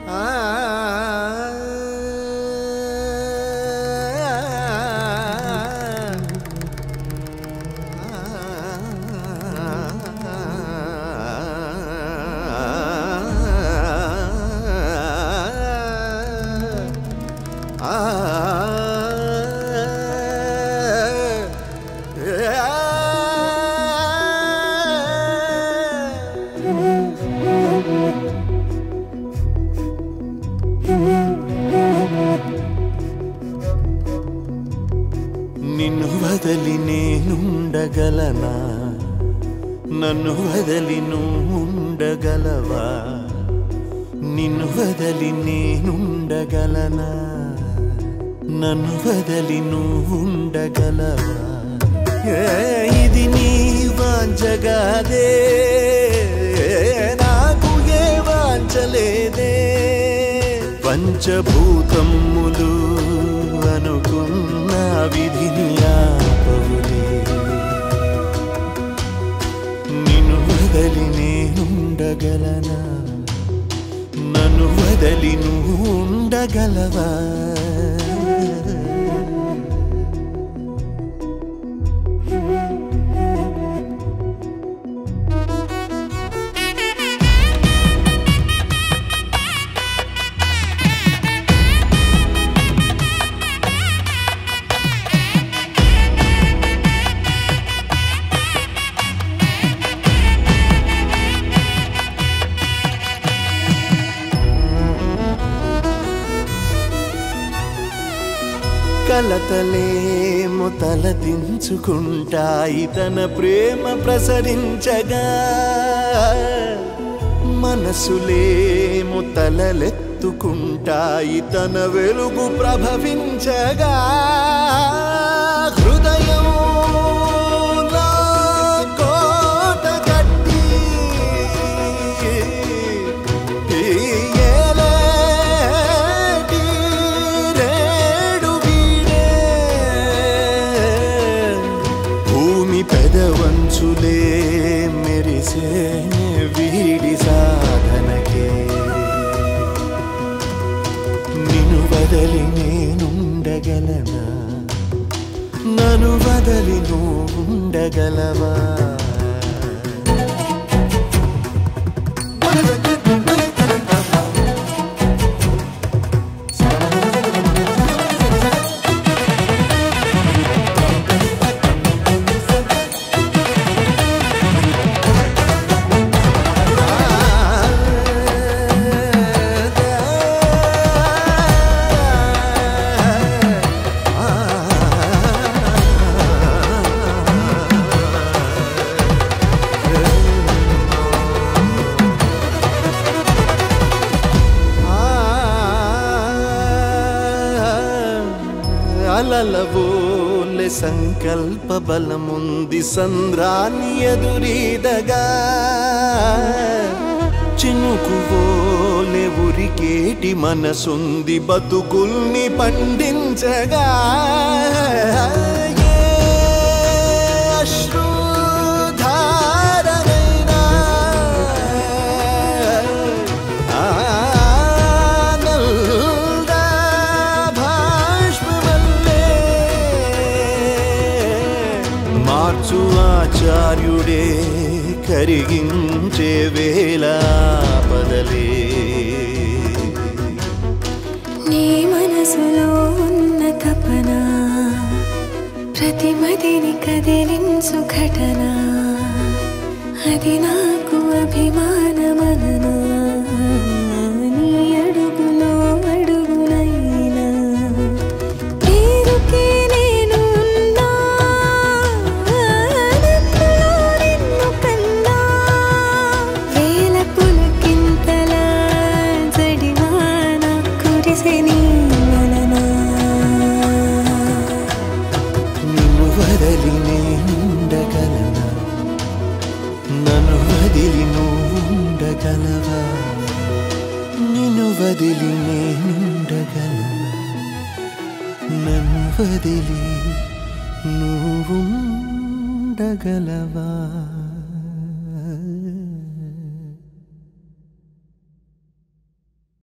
నిన్ను వదలి నేనుండగలనా నన్ను వదలి నువ్వుండగలవా నిన్ను వదలి నేనుండగలనా నన్ను వదలి నువ్వుండగలవా ఏ ఇది నీ వాంచగాదే నాకు ఏ వాంచలేదే పంచభూతములు అనుకున్న విధిని ఆపవులే నిన్ను వదలి నేనుండగలనా నన్ను వదలి నువ్వు ఉండగలవా కలతలేమో తలదించుకుంటాయి తన ప్రేమ ప్రసరించగా మనసులేమో తలలెత్తుకుంటాయి తన వెలుగు ప్రభవించగా హృదయం నా కోట కట్టి ఈ ఏలేటి రేడు వీడే భూమి పెదవంచులే మెరిసే వీడి సాధనకే నిన్ను వదలి నేనుండగలనా నన్ను వదలి నువ్వు ఉండగలవా అలలవోలె సంకల్ప బలముంది సంద్రాన్ని ఎదురీదగా చినుకువోలె ఉరికేటి మనసుంది బతుకుల్ని పండించగా ఏ అశ్రుధారనైనా ఆనంద భాష్పవల్లే మార్చు ఆచార్యుడే కరిగించే వేళ బదలే నీ మనసులో ఉన్న తపన ప్రతి మదిని కదిలించు ఘటన అది నాకు అభిమానమననా నీ అడుగులో అడుగునైనా పేరుకే నేను ఉన్నా ఆనందలో నిన్ను కన్నా వేల పులకింతల జడివాన కురిసె నీ వలన నిన్ను వదలి నేనుండగలనా నన్ను వదిలి నువ్వు ఉండగలవా నిన్ను వదిలి నేనుండగలనా నన్ను వదిలి నువ్వు ఉండగలవా